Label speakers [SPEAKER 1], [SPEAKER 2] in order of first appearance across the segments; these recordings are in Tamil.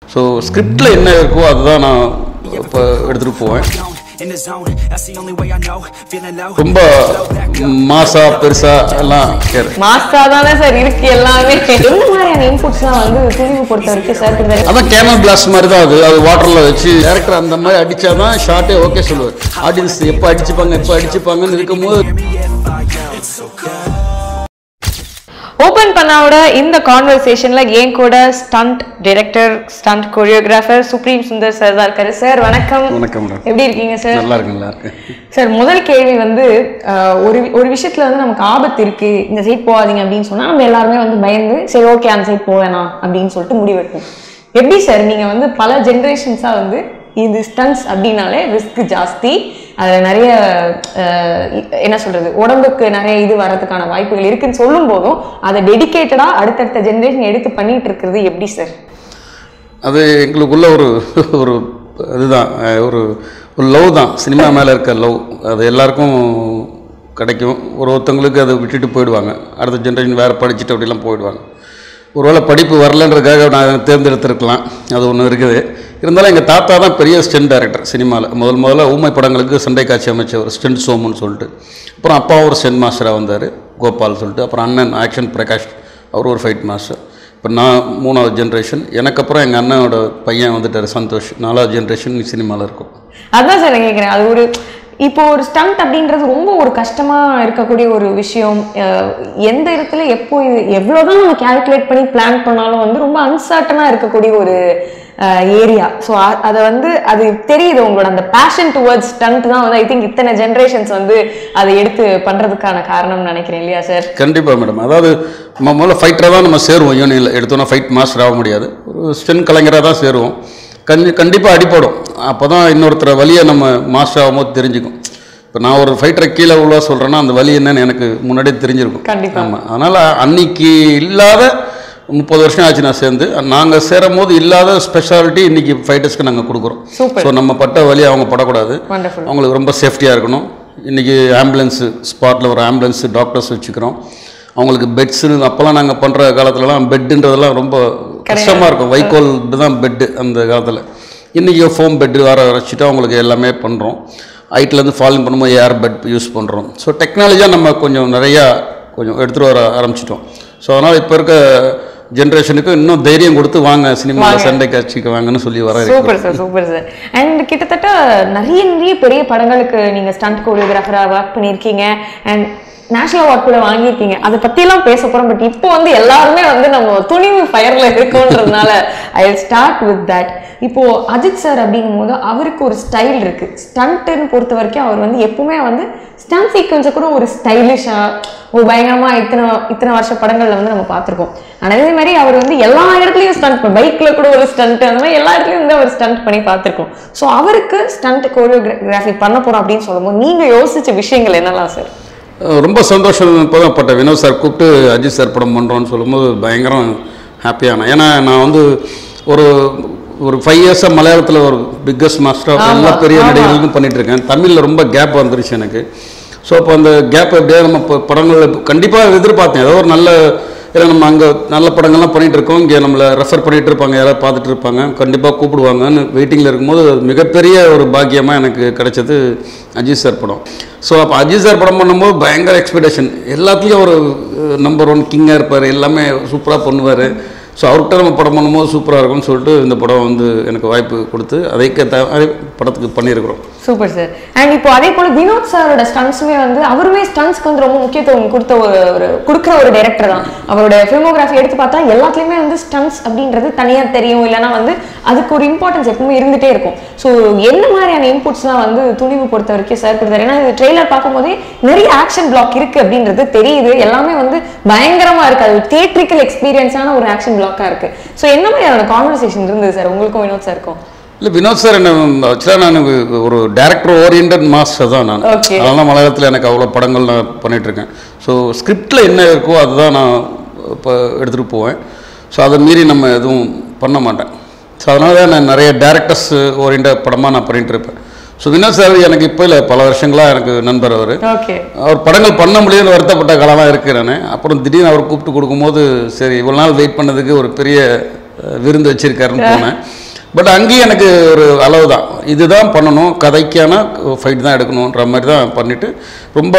[SPEAKER 1] ஸோ ஸ்கிரிப்டில் என்ன இருக்கோ அதுதான் நான் இப்போ எடுத்துகிட்டு போவேன்
[SPEAKER 2] in the zone. That's the only way I know. Feeling low.
[SPEAKER 1] ரொம்ப மாசா பெருசா எல்லாம் கேரு
[SPEAKER 3] மாஸ்டா தானே சார் இருக்கு எல்லாமே எந்த மாதிரியான இன்புட்ஸ்லாம் வந்து துணிவு பொறுத்த வரைக்கும் சார் கொஞ்சம்
[SPEAKER 1] அதான் கேமல் பிளாஸ்ட் மாதிரி தான் அது அது வாட்டரில் வச்சு டேரக்டர் அந்த மாதிரி அடிச்சாதான் ஷார்ட்டே ஓகே சொல்லுவார் ஆடியன்ஸ் எப்போ அடிச்சுப்பாங்க எப்போ அடிச்சுப்பாங்கன்னு இருக்கும்போது
[SPEAKER 3] ஓபன் பண்ணாவோட இந்த கான்வர்சேஷன்ல என் கூட stunt director stunt choreographer supreme Sundar sir தான் இருக்காரு சார் வணக்கம்
[SPEAKER 1] வணக்கம் மேடம்
[SPEAKER 3] எப்படி இருக்கீங்க சார்
[SPEAKER 1] நல்லா இருக்கு நல்லா இருக்கு
[SPEAKER 3] சார் முதல் கேள்வி வந்து அஹ், ஒரு ஒரு விஷயத்துல வந்து நமக்கு ஆபத்து இருக்கு இந்த சைட் போகாதீங்க அப்படின்னு சொன்னா நம்ம எல்லாருமே வந்து பயந்து சரி ஓகே அந்த சைட் போவேணாம் அப்படின்னு சொல்லிட்டு முடிவெடுப்போம் எப்படி சார் நீங்க வந்து பல ஜென்ரேஷன்ஸா வந்து இது ஸ்டன்ஸ் அப்படின்னாலே ரிஸ்க் ஜாஸ்தி அதில் நிறைய அஹ், என்ன சொல்றது உடம்புக்கு நிறைய இது வர்றதுக்கான வாய்ப்புகள் இருக்குன்னு சொல்லும் போதும் அதை டெடிகேட்டடா அடுத்தடுத்த ஜென்ரேஷன் எடுத்து பண்ணிட்டு இருக்கிறது எப்படி சார்
[SPEAKER 1] அது எங்களுக்குள்ள ஒரு ஒரு இதுதான் அஹ், ஒரு ஒரு லவ் தான் சினிமா மேலே இருக்க லவ் அது எல்லாருக்கும் கிடைக்கும் ஒரு ஒருத்தவங்களுக்கு அதை விட்டுட்டு போயிடுவாங்க அடுத்த ஜென்ரேஷன் வேறு படிச்சுட்டு அப்படிலாம் போயிடுவாங்க ஒருவேளை படிப்பு வரலன்றதுக்காக நான் தேர்ந்தெடுத்திருக்கலாம் அது ஒன்று இருக்குது இருந்தாலும் எங்கள் தாத்தா தான் பெரிய ஸ்டென்ட் டைரக்டர் சினிமாவில் முதல் முதல்ல ஊமை படங்களுக்கு சண்டை காட்சி அமைச்சவர் ஸ்டென்ட் சோமுன்னு சொல்லிட்டு அப்புறம் அப்பா ஒரு ஸ்டென்ட் மாஸ்டராக வந்தார் கோபால் சொல்லிட்டு அப்புறம் அண்ணன் ஆக்ஷன் பிரகாஷ் அவர் ஒரு ஃபைட் மாஸ்டர் இப்போ நான் மூணாவது ஜென்ரேஷன் எனக்கு அப்புறம் எங்கள் அண்ணனோட பையன் வந்துட்டார் சந்தோஷ் நாலாவது ஜென்ரேஷன் சினிமாவில் இருக்கும்
[SPEAKER 3] அதான் சார் நான் கேட்குறேன் அது ஒரு இப்போ ஒரு ஸ்டண்ட் அப்படின்றது ரொம்ப ஒரு கஷ்டமா இருக்கக்கூடிய ஒரு விஷயம் அஹ் எந்த இடத்துல எப்போ இது எவ்வளோதான் நம்ம கால்குலேட் பண்ணி பிளான் பண்ணாலும் வந்து ரொம்ப அன்சர்டனாக இருக்கக்கூடிய ஒரு ஏரியா ஸோ அதை வந்து அது தெரியுது உங்களோட அந்த பேஷன் டுவர்ட்ஸ் ஸ்டண்ட் தான் வந்து ஐ திங்க் இத்தனை ஜென்ரேஷன்ஸ் வந்து அதை எடுத்து பண்றதுக்கான காரணம்னு நினைக்கிறேன் இல்லையா சார்
[SPEAKER 1] கண்டிப்பாக மேடம் அதாவது நம்ம முதல்ல ஃபைட்டராக தான் நம்ம சேருவோம் யூனியனில் எடுத்தோன்னா ஃபைட் மாஸ்டர் ஆக முடியாது ஒரு ஸ்டென் கலைஞராக தான் சேருவோம் கண்டி கண்டிப்பாக அடிப்படும் அப்போ தான் இன்னொருத்தர் வழியை நம்ம மாஸ்டர் ஆகும்போது தெரிஞ்சுக்கும் இப்போ நான் ஒரு ஃபைட்டரை கீழே உள்ள சொல்கிறேன்னா அந்த வழி என்னன்னு எனக்கு முன்னாடியே தெரிஞ்சிருக்கும்
[SPEAKER 3] கண்டிப்பா.
[SPEAKER 1] ஆமாம் அதனால் அன்னைக்கு இல்லாத முப்பது வருஷம் ஆச்சு நான் சேர்ந்து நாங்கள் சேரும் போது இல்லாத ஸ்பெஷாலிட்டி இன்னைக்கு ஃபைட்டர்ஸ்க்கு நாங்கள் கொடுக்குறோம்
[SPEAKER 3] Super.
[SPEAKER 1] ஸோ நம்ம பட்ட வழி அவங்க படக்கூடாது
[SPEAKER 3] வண்டர்ஃபுல்
[SPEAKER 1] அவங்களுக்கு ரொம்ப சேஃப்டியாக இருக்கணும் இன்றைக்கி ஆம்புலன்ஸு ஸ்பாட்டில் ஒரு ஆம்புலன்ஸு டாக்டர்ஸ் வச்சுக்கிறோம் அவங்களுக்கு பெட்ஸு அப்போல்லாம் நாங்கள் பண்ணுற காலத்துலலாம் பெட்டுன்றதெல்லாம் ரொம்ப கஷ்டமாக இருக்கும் வைக்கோல் தான் பெட்டு அந்த காலத்தில் இன்றைக்கி ஃபோம் பெட்டு வர வச்சுட்டு அவங்களுக்கு எல்லாமே பண்ணுறோம் ஹைட்லேருந்து ஃபாலிங் பண்ணும்போது ஏர் பெட் யூஸ் பண்ணுறோம் ஸோ டெக்னாலஜியாக நம்ம கொஞ்சம் நிறையா கொஞ்சம் எடுத்துகிட்டு வர ஆரம்பிச்சிட்டோம் ஸோ அதனால் இப்போ இருக்க ஜென்ரேஷனுக்கு இன்னும் தைரியம் கொடுத்து வாங்க சினிமாவில் சண்டை காட்சிக்கு வாங்கன்னு சொல்லி வர இருக்கிறோம்.
[SPEAKER 3] Super sir super sir and கிட்டத்தட்ட நிறைய நிறைய பெரிய படங்களுக்கு நீங்க ஸ்டண்ட் கோரியோகிராஃபராக ஒர்க் பண்ணியிருக்கீங்க அண்ட் நேஷனல் அவார்ட் கூட வாங்கியிருக்கீங்க அதை பத்தியெல்லாம் பேச போறோம் பட் இப்போ வந்து எல்லாருமே வந்து நம்ம துணிவு ஃபயர்ல இருக்கோன்றதுனால ஐ ஸ்டார்ட் வித் தட் இப்போ அஜித் சார் அப்படிங்கும் போது அவருக்கு ஒரு ஸ்டைல் இருக்கு ஸ்டண்ட்டுன்னு பொறுத்த வரைக்கும் அவர் வந்து எப்பவுமே வந்து ஸ்டண்ட் சீக்வன்ஸை கூட ஒரு ஸ்டைலிஷா ஒரு பயங்கரமா இத்தனை இத்தனை வருஷ படங்கள்ல வந்து நம்ம பார்த்திருக்கோம் ஆனா அதே மாதிரி அவர் வந்து எல்லா இடத்துலயும் ஸ்டண்ட் பைக்ல கூட ஒரு ஸ்டண்ட் அந்த மாதிரி எல்லா இடத்துலயும் வந்து அவர் ஸ்டண்ட் பண்ணி பார்த்திருக்கோம் ஸோ அவருக்கு ஸ்டண்ட் கோரியோகிராஃபி பண்ண போறோம் அப்படின்னு சொல்லும்போது நீங்க யோசிச்ச விஷயங்கள் என்னலாம் சார்
[SPEAKER 1] அஹ் ரொம்ப சந்தோஷம் இப்போ தான் பட்ட வினோத் சார் கூப்பிட்டு அஜித் சார் படம் பண்ணுறோன்னு சொல்லும்போது பயங்கரம் ஹாப்பியானேன் ஏன்னா நான் வந்து ஒரு ஒரு ஃபைவ் இயர்ஸாக மலையாளத்தில் ஒரு பிக்கஸ்ட் மாஸ்டர் எல்லா பெரிய நடிகர்களுக்கும் பண்ணிட்டு இருக்கேன் தமிழில் ரொம்ப கேப் வந்துருச்சு எனக்கு ஸோ அப்போ அந்த கேப் எப்படியா நம்ம இப்போ படங்களில் கண்டிப்பாக எதிர்பார்த்தேன் ஏதோ ஒரு நல்ல ஏன்னா நம்ம அங்கே நல்ல படங்கள்லாம் பண்ணிட்டு இருக்கோம் இங்கே நம்மளை ரெஃபர் பண்ணிட்டு இருப்பாங்க யாராவது பார்த்துட்டு இருப்பாங்க கண்டிப்பாக கூப்பிடுவாங்கன்னு வெயிட்டிங்கில் இருக்கும்போது அது மிகப்பெரிய ஒரு பாக்கியமாக எனக்கு கிடைச்சது அஜித் சார் படம் ஸோ அப்போ அஜித் சார் படம் பண்ணும்போது பயங்கர எக்ஸ்பெக்டேஷன் எல்லாத்துலேயும் ஒரு நம்பர் ஒன் கிங்காக இருப்பார் எல்லாமே சூப்பராக பண்ணுவார் ஸோ அவர்கிட்ட நம்ம படம் பண்ணும்போது சூப்பராக இருக்கும்னு சொல்லிட்டு இந்த படம் வந்து எனக்கு வாய்ப்பு கொடுத்து அதைக்கு த அதே படத்துக்கு பண்ணியிருக்கிறோம்
[SPEAKER 3] சூப்பர் சார் அண்ட் இப்போ அதே போல வினோத் சாரோட ஸ்டன்ஸுமே வந்து அவருமே ஸ்டன்ஸ்க்கு வந்து ரொம்ப முக்கியத்துவம் கொடுத்த ஒரு ஒரு கொடுக்குற ஒரு டைரக்டர் தான் அவரோட ஃபிலிமோகிராஃபி எடுத்து பார்த்தா எல்லாத்துலேயுமே வந்து ஸ்டன்ஸ் அப்படின்றது தனியாக தெரியும் இல்லைன்னா வந்து அதுக்கு ஒரு இம்பார்ட்டன்ஸ் எப்பவுமே இருந்துகிட்டே இருக்கும் ஸோ என்ன மாதிரியான இன்புட்ஸ்லாம் வந்து துணிவு பொறுத்த வரைக்கும் சார் கொடுத்தாரு ஏன்னா இது ட்ரெய்லர் பார்க்கும்போதே நிறைய ஆக்ஷன் பிளாக் இருக்கு அப்படின்றது தெரியுது எல்லாமே வந்து பயங்கரமா இருக்கு அது தியேட்ரிக்கல் எக்ஸ்பீரியன்ஸான ஒரு ஆக்ஷன் பிளாக்காக இருக்கு ஸோ என்ன மாதிரியான கான்வர்சேஷன் இருந்தது சார் உங்களுக்கும் வினோத் சாருக்கும்
[SPEAKER 1] இல்லை வினோத் சார் என்ன ஆக்சுவலாக நான் ஒரு டேரக்டர் ஓரியன்ட் மாஸ்டர் தான் நான்
[SPEAKER 3] Okay.
[SPEAKER 1] அதனால மலையாளத்தில் எனக்கு அவ்வளோ படங்கள் நான் பண்ணிட்டு இருக்கேன் ஸோ ஸ்கிரிப்டில் என்ன இருக்கோ அதுதான் நான் இப்போ எடுத்துகிட்டு போவேன் ஸோ அதை மீறி நம்ம எதுவும் பண்ண மாட்டேன் ஸோ அதனால தான் நான் நிறைய டேரக்டர்ஸ் ஓரியன்ட் படமாக நான் பண்ணிட்டு இருப்பேன் ஸோ வினோத் சார் எனக்கு இப்போ இல்லை பல வருஷங்களாக எனக்கு நண்பர் அவர்
[SPEAKER 3] ஓகே
[SPEAKER 1] அவர் படங்கள் பண்ண முடியும்னு வருத்தப்பட்ட காலமாக இருக்கு நான் அப்புறம் திடீர்னு அவர் கூப்பிட்டு கொடுக்கும்போது சரி இவ்வளோ நாள் வெயிட் பண்ணதுக்கு ஒரு பெரிய அஹ், விருந்து வச்சிருக்காருன்னு போனேன் பட் அங்கேயும் எனக்கு ஒரு அளவு தான் இதுதான் பண்ணணும் கதைக்கான ஃபைட் தான் எடுக்கணுன்ற மாதிரி தான் பண்ணிட்டு ரொம்ப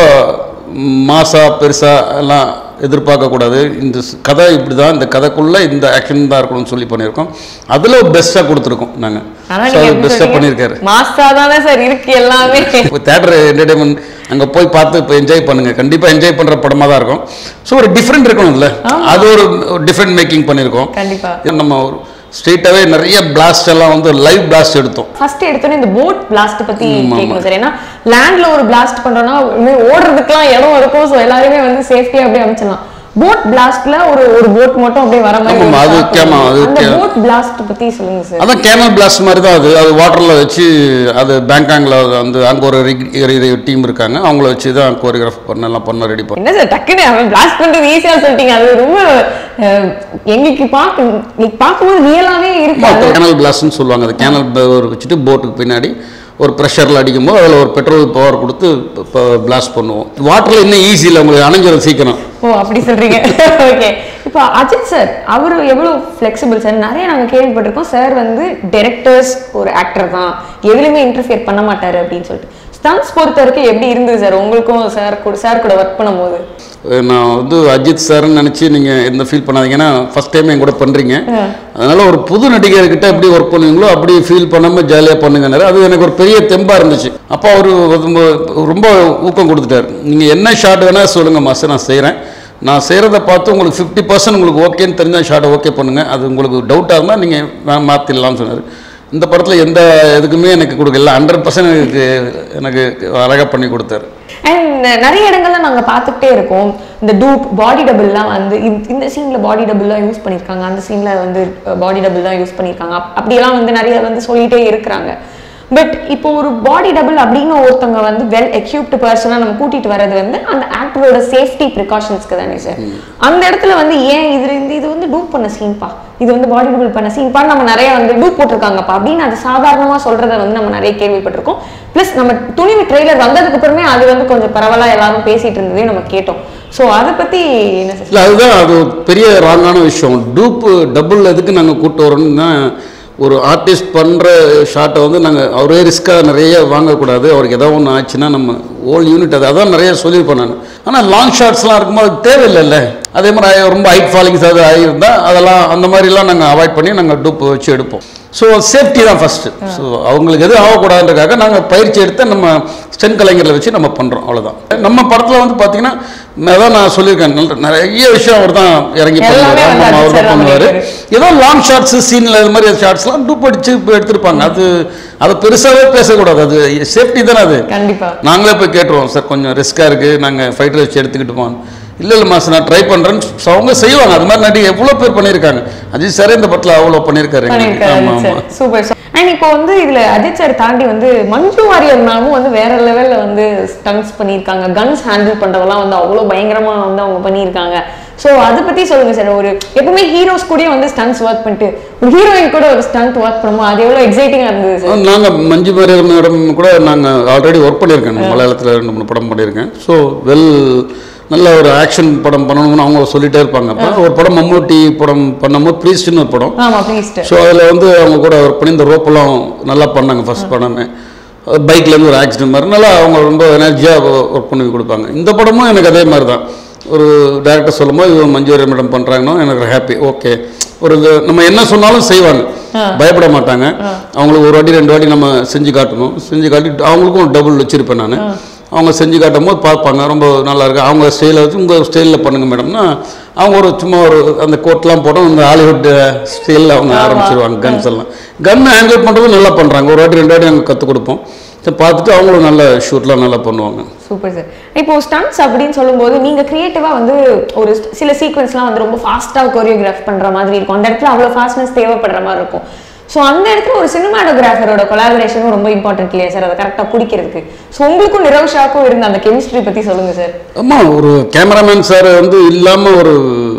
[SPEAKER 1] மாசா பெருசா எல்லாம் எதிர்பார்க்கக்கூடாது இந்த ஸ்- கதை இப்படி தான் இந்த கதைக்குள்ளே இந்த ஆக்ஷன் தான் இருக்கணும்னு சொல்லி பண்ணியிருக்கோம் அதில் பெஸ்ட்டாக கொடுத்துருக்கோம் நாங்கள்
[SPEAKER 3] ஆனா
[SPEAKER 1] ஸோ
[SPEAKER 3] நீங்க
[SPEAKER 1] அது
[SPEAKER 3] எப்படி
[SPEAKER 1] பெஸ்ட்டாக
[SPEAKER 3] சொல்றீங்க?
[SPEAKER 1] பண்ணியிருக்காரு
[SPEAKER 3] மாஸ்டா தானே சார் இருக்கு எல்லாமே
[SPEAKER 1] இப்போ தேட்டர் என்டர்டைன்மெண்ட் அங்கே போய் பார்த்து இப்போ என்ஜாய் பண்ணுங்க கண்டிப்பாக என்ஜாய் பண்ணுற படமாக தான் இருக்கும் ஸோ ஒரு டிஃப்ரெண்ட் இருக்கணும்ல அது ஒரு டிஃப்ரெண்ட் மேக்கிங் பண்ணியிருக்கோம்
[SPEAKER 3] கண்டிப்பா
[SPEAKER 1] இது நம்ம ஒரு ஸ்ட்ரெயிட்டாகவே நிறைய பிளாஸ்ட் எல்லாம் வந்து லைவ் பிளாஸ்ட் எடுத்தோம்
[SPEAKER 3] ஃபர்ஸ்ட் எடுத்தோன்னே இந்த போட் பிளாஸ்ட் பத்தி
[SPEAKER 1] ஆமா, ஆமா.
[SPEAKER 3] கேட்கணும் சார் ஏன்னா லேண்ட்ல ஒரு பிளாஸ்ட் பண்றோம்னா இன்னும் ஓடுறதுக்குலாம் இடம் இருக்கும் ஸோ எல்லாருமே வந்து சேஃப்டியா அப்படியே அமைச்சிடலாம் போட் பிளாஸ்ட்ல ஒரு ஒரு போட் மட்டும் அப்படியே வர மாதிரி
[SPEAKER 1] ஆமா,
[SPEAKER 3] ஒரு
[SPEAKER 1] அது
[SPEAKER 3] shot
[SPEAKER 1] கேமா, அது
[SPEAKER 3] அந்த
[SPEAKER 1] கே-
[SPEAKER 3] போட் பிளாஸ்ட் பத்தி சொல்லுங்க சார்
[SPEAKER 1] அதான் கேமல் பிளாஸ்ட் மாதிரி தான் அது அது வாட்டரில் வச்சு அது பேங்காங்கில் வந்து அங்கே ஒரு டீம் இருக்காங்க அவங்கள வச்சு தான் கோரியோகிராஃப் பண்ண எல்லாம் பண்ண ரெடி பண்ண
[SPEAKER 3] என்ன சார் டக்குன்னு அவன் பிளாஸ்ட் பண்றது ஈஸியா சொல்லிட்டீங்க அது ரொம்ப அஹ், எங்களுக்கு பார்க்க நீங்க பார்க்கும்போது ரியலாவே இருக்கு அது.
[SPEAKER 1] கேனல் பிளாஸ்ட்னு சொல்லுவாங்க அது கேனல் ஒரு வச்சுட்டு போட்டுக்கு பின்னாடி ஒரு ப்ரெஷரில் அடிக்கும்போது அதில் ஒரு பெட்ரோல் பவர் கொடுத்து பிளாஸ்ட் பண்ணுவோம் வாட்டரில் இன்னும் ஈஸி இல்லை உங்களுக்கு அணைஞ்சிடும் சீக்கிரம்
[SPEAKER 3] ஓ அப்படி சொல்றீங்க ஓகே இப்போ அஜித் சார் அவர் எவ்வளவு ஃப்ளெக்சிபிள் சார் நிறைய நாங்க கேள்விப்பட்டிருக்கோம் சார் வந்து டைரக்டர்ஸ் ஒரு ஆக்டர் தான் எதுலையுமே இன்டர்ஃபியர் பண்ண மாட்டாரு அப்படின்னு சொல்லிட்டு ஸ்டன்ஸ் பொறுத்த வரைக்கும் எப்படி இருந்தது சார் உங்களுக்கும் சார் கூட சார் கூட ஒர்க் பண்ணும்போது
[SPEAKER 1] நான் வந்து அஜித் சார்னு நினச்சி நீங்கள் எந்த ஃபீல் பண்ணாதீங்கன்னா ஃபஸ்ட் டைம் என் கூட பண்ணுறீங்க அதனால ஒரு புது நடிகர்கிட்ட எப்படி ஒர்க் பண்ணுவீங்களோ அப்படி ஃபீல் பண்ணாமல் ஜாலியாக பண்ணுங்கன்னாரு அது எனக்கு ஒரு பெரிய தெம்பாக இருந்துச்சு அப்போ அவர் ரொம்ப ரொம்ப ஊக்கம் கொடுத்துட்டாரு நீங்கள் என்ன ஷாட் வேணால் சொல்லுங்கள் மாஸ்டர் நான் செய்கிறேன் நான் செய்கிறத பார்த்து உங்களுக்கு ஃபிஃப்டி பர்சன்ட் உங்களுக்கு ஓகேன்னு தெரிஞ்சால் ஷார்ட்டை ஓகே பண்ணுங்கள் அது உங்களுக்கு டவுட்டாக இருந்தால் நீங்கள் மாற்றிடலாம்னு சொன்னார் இந்த படத்தில் எந்த இதுக்குமே எனக்கு கொடுக்கல ஹண்ட்ரட் பர்சன்ட் எனக்கு எனக்கு அழகாக பண்ணி கொடுத்தாரு
[SPEAKER 3] அண்ட் நிறைய இடங்கள்ல நாங்க பார்த்துக்கிட்டே இருக்கோம் இந்த டூப் பாடி டபுள்லாம் வந்து இந்த- இந்த சீன்ல பாடி டபுள்லாம் யூஸ் பண்ணியிருக்காங்க அந்த சீன்ல வந்து பாடி டபுள் தான் யூஸ் பண்ணியிருக்காங்க அப்- அப்படியெல்லாம் வந்து நிறைய வந்து சொல்லிட்டே இருக்கிறாங்க பட் இப்போ ஒரு பாடி டபுள் அப்படின்னு ஒருத்தவங்க வந்து வெல் எக்யூப்டு பர்சனாக நம்ம கூட்டிட்டு வர்றது வந்து அந்த ஆக்டரோட சேஃப்டி ப்ரிகாஷன்ஸ்க்கு தானே சார் அந்த இடத்துல வந்து ஏன் இது இந்த இது வந்து டூப் பண்ண சீன்பா இது வந்து பாடி டபுள் பண்ண சீன்பா நம்ம நிறைய வந்து டூப் போட்டிருக்காங்கப்பா அப்படின்னு அது சாதாரணமா சொல்றத வந்து நம்ம நிறைய கேள்விப்பட்டிருக்கோம் ப்ளஸ் நம்ம துணிவு ட்ரெய்லர் வந்ததுக்கு அப்புறமே அது வந்து கொஞ்சம் பரவலா எல்லாரும் பேசிட்டு இருந்ததே நம்ம கேட்டோம் ஸோ அதை பத்தி என்ன சார்
[SPEAKER 1] இல்லை அதுதான் அது ஒரு பெரிய ராங்கான விஷயம் டூப்பு டபுள் எதுக்கு நாங்கள் கூட்டு வரோம்னா ஒரு ஆர்டிஸ்ட் பண்ணுற ஷாட்டை வந்து நாங்கள் அவரே ரிஸ்க்காக நிறைய வாங்கக்கூடாது அவருக்கு ஏதோ ஒன்று ஆச்சுன்னா நம்ம ஓல் யூனிட் அது அதான் நிறைய சொல்லியிருப்பேன் நான் ஆனால் லாங் ஷாட்ஸ்லாம் இருக்கும்போது அது தேவையில்லைல்ல அதே மாதிரி ரொம்ப ஹைட் ஃபாலிங்ஸ் அது ஆகியிருந்தால் அதெல்லாம் அந்த மாதிரிலாம் நாங்கள் அவாய்ட் பண்ணி நாங்கள் டூப்பு வச்சு எடுப்போம் ஸோ சேஃப்டி தான் ஃபஸ்ட்டு ஸோ அவங்களுக்கு எதுவும் ஆகக்கூடாதுன்றக்காக நாங்கள் பயிற்சி எடுத்து நம்ம ஸ்டென் கலைஞர்களை வச்சு நம்ம பண்ணுறோம் அவ்வளோதான் நம்ம படத்தில் வந்து பார்த்தீங்கன்னா அதான் நான் சொல்லியிருக்கேன் நல்ல- நிறைய விஷயம் அவர் தான் இறங்கி
[SPEAKER 3] எல்லாமே
[SPEAKER 1] பண்ணுவார்
[SPEAKER 3] வந்து
[SPEAKER 1] ஆமாம், அவர்
[SPEAKER 3] அஜித்
[SPEAKER 1] தான்
[SPEAKER 3] சார் தான்
[SPEAKER 1] பண்ணுவார்
[SPEAKER 3] பண்ணியிருக்காரு.
[SPEAKER 1] ஏதோ லாங் ஷார்ட்ஸ் சீனில் இது மாதிரி ஷார்ட்ஸ்லாம் டூப் அடிச்சு இப்போ எடுத்திருப்பாங்க அது அதை பெருசாகவே பேசக்கூடாது அது சேஃப்டி தானே அது
[SPEAKER 3] கண்டிப்பா
[SPEAKER 1] நாங்களே போய் கேட்டுருவோம் சார் கொஞ்சம் ரிஸ்க்காக இருக்குது நாங்கள் ஃபைட்டர் வச்சு எடுத்துக்கிட்டுப்போம் இல்லை இல்லை மாஸ் நான் ட்ரை பண்ணுறேன்னு அவங்க செய்வாங்க அது மாதிரி நடிகை எவ்வளோ பேர் பண்ணியிருக்காங்க அஜித் சாரே இந்த படத்தில் அவ்வளோ பண்ணியிருக்காரு எங்களுக்கு. ஆமா ஆமாம்
[SPEAKER 3] சூப்பர் அண்ட் இப்போ வந்து இதுல அஜித் சார் தாண்டி வந்து மஞ்சு வாரியர் மேமும் வந்து வேற லெவல்ல வந்து ஸ்டன்ஸ் பண்ணியிருக்காங்க கன்ஸ் ஹேண்டில் பண்றதெல்லாம் வந்து அவ்வளோ பயங்கரமா வந்து அவங்க பண்ணியிருக்காங்க ஸோ அதை பத்தி சொல்லுங்க சார் ஒரு எப்பவுமே ஹீரோஸ் கூட வந்து ஸ்டன்ஸ் ஒர்க் பண்ணிட்டு ஒரு ஹீரோயின் கூட ஒரு ஸ்டண்ட் ஒர்க் பண்ணும்போது அது எவ்வளோ எக்ஸைட்டிங்கா இருந்தது சார்
[SPEAKER 1] நாங்கள் மஞ்சு வாரியர் மேடம் கூட நாங்கள் ஆல்ரெடி ஒர்க் பண்ணியிருக்கேன் மலையாளத்தில் ரெண்டு மூணு படம் பண்ணியிருக்கேன் ஸோ வெல் நல்ல ஒரு ஆக்ஷன் படம் பண்ணணும்னு அவங்க சொல்லிட்டே இருப்பாங்க அப்போ ஒரு படம் மம்மூட்டி படம் பண்ணும்போது ப்ரீஸ்ட்னு ஒரு படம்
[SPEAKER 3] ஆமா ப்ளீஸ்
[SPEAKER 1] ஸோ அதில் வந்து அவங்க கூட ஒர்க் பண்ணி இந்த ரோப்பெல்லாம் நல்லா பண்ணாங்க ஃபர்ஸ்ட் படமே பைக்லேருந்து ஒரு ஆக்சிடென்ட் மாதிரி நல்லா அவங்க ரொம்ப எனர்ஜியாக ஒர்க் பண்ணி கொடுப்பாங்க இந்த படமும் எனக்கு அதே மாதிரி தான் ஒரு டேரக்டர் சொல்லும்போது இவங்க மஞ்சு மேடம் பண்ணுறாங்கன்னா எனக்கு ஹாப்பி ஓகே ஒரு இது நம்ம என்ன சொன்னாலும் செய்வாங்க பயப்பட மாட்டாங்க அவங்களுக்கு ஒரு வாட்டி ரெண்டு வாட்டி நம்ம செஞ்சு காட்டணும் செஞ்சு காட்டி அவங்களுக்கும் டபுள் வச்சுருப்பேன் நான் அவங்க செஞ்சு காட்டும் போது பார்ப்பாங்க ரொம்ப நல்லா இருக்கு அவங்க ஸ்டைலில் வச்சு உங்கள் ஸ்டைலில் பண்ணுங்க மேடம்னா அவங்க ஒரு சும்மா ஒரு அந்த கோட்லாம் போட்டோம் இந்த ஹாலிவுட் ஸ்டைலில் அவங்க ஆரம்பிச்சிருவாங்க கன்ஸ் எல்லாம் கன் ஹேண்டில் பண்ணுறதும் நல்லா பண்ணுறாங்க ஒரு வாட்டி ரெண்டு வாட்டி நாங்கள் கற்றுக் கொடுப்போம் சரி பார்த்துட்டு அவங்களும் நல்ல ஷூட்லாம் நல்லா பண்ணுவாங்க
[SPEAKER 3] சூப்பர் சார் இப்போ ஸ்டன்ட்ஸ் அப்படின்னு சொல்லும்போது நீங்க கிரியேட்டிவா வந்து ஒரு சில சீக்வன்ஸ்லாம் வந்து ரொம்ப ஃபாஸ்டா கொரியோகிராஃப் பண்ற மாதிரி இருக்கும் அந்த இடத்துல அவ்வளவு ஃபாஸ்ட்னஸ் தேவைப்படுற மாதிரி இருக்கும் ஸோ அந்த இடத்துல ஒரு சினிமாட்டோகிராஃபரோட கொலாபரேஷனும் ரொம்ப இம்பார்ட்டன்ட் இல்லையா சார் அதை கரெக்டாக பிடிக்கிறதுக்கு ஸோ உங்களுக்கும் நிரவ் ஷாக்கும் இருந்த அந்த கெமிஸ்ட்ரி பத்தி சொல்லுங்க சார்
[SPEAKER 1] ஆமாம் ஒரு கேமராமேன் சார் வந்து இல்லாமல் ஒரு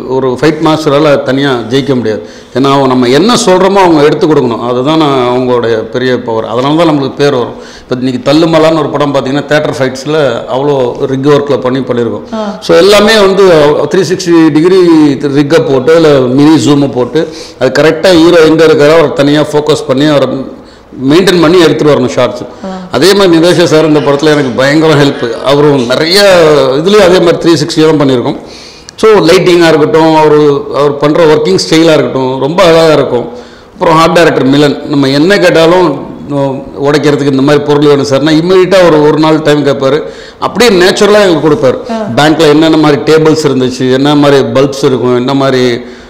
[SPEAKER 1] ஒரு ஃபைட் மாஸ்டரால் தனியாக ஜெயிக்க முடியாது ஏன்னா அவங்க நம்ம என்ன சொல்கிறோமோ அவங்க எடுத்து கொடுக்கணும் அதுதான் நான் அவங்களுடைய பெரிய பவர் அதனால தான் நம்மளுக்கு பேர் வரும் இப்போ இன்றைக்கி தள்ளுமலான்னு ஒரு படம் பார்த்தீங்கன்னா தேட்டர் ஃபைட்ஸில் அவ்வளோ ரிக் ஒர்க்கில் பண்ணி பண்ணியிருக்கோம் ஸோ எல்லாமே வந்து த்ரீ சிக்ஸ்டி டிகிரி ரிக்கை போட்டு இல்லை மினி ஜூமை போட்டு அது கரெக்டாக ஹீரோ எங்கே இருக்கிறோ அவர் தனியாக ஃபோக்கஸ் பண்ணி அவரை மெயின்டைன் பண்ணி எடுத்துகிட்டு வரணும் ஷார்ட்ஸ் அதே மாதிரி நிதேஷா சார் இந்த படத்தில் எனக்கு பயங்கர ஹெல்ப் அவரும் நிறைய இதுலேயும் அதே மாதிரி த்ரீ சிக்ஸ்டி தான் பண்ணியிருக்கோம் ஸோ லைட்டிங்காக இருக்கட்டும் அவர் அவர் பண்ணுற ஒர்க்கிங் ஸ்டைலாக இருக்கட்டும் ரொம்ப அழகாக இருக்கும் அப்புறம் ஆர்ட் டைரக்டர் மிலன் நம்ம என்ன கேட்டாலும் நோ- உடைக்கிறதுக்கு இந்த மாதிரி பொருள் வேணும் சார்னா இம்மீடியட்டாக ஒரு ஒரு நாள் டைம் கேட்பாரு அப்படியே நேச்சுரலாக எங்களுக்கு கொடுப்பாரு பேங்க்கில் என்னென்ன மாதிரி டேபிள்ஸ் இருந்துச்சு என்ன மாதிரி பல்ப்ஸ் இருக்கும் என்ன மாதிரி